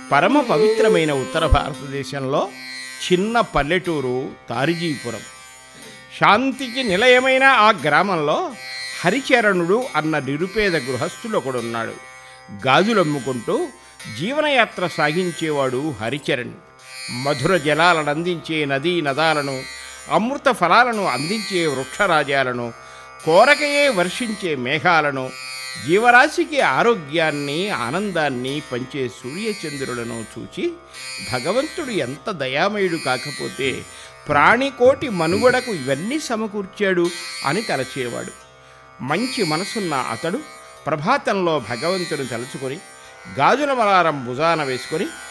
పరమ పవిత్రమైన ఉత్తర భారతదేశంలో చిన్న పల్లెటూరు తారిజీపురం శాంతికి నిలయమైన ఆ గ్రామంలో హరిచరణుడు అన్న నిరుపేద గృహస్థుడు ఒకడున్నాడు గాజులమ్ముకుంటూ జీవనయాత్ర సాగించేవాడు హరిచరణ్ మధుర జలాలను అందించే నదీ నదాలను అమృత ఫలాలను అందించే వృక్షరాజాలను కోరకయే వర్షించే మేఘాలను జీవరాశికి ఆరోగ్యాన్ని ఆనందాన్ని పంచే సూర్యచంద్రులను చూచి భగవంతుడు ఎంత దయామయుడు కాకపోతే ప్రాణికోటి మనుగడకు ఇవన్నీ సమకూర్చాడు అని తలచేవాడు మంచి మనసున్న అతడు ప్రభాతంలో భగవంతుని తలుచుకొని గాజుల మలారం భుజాన వేసుకొని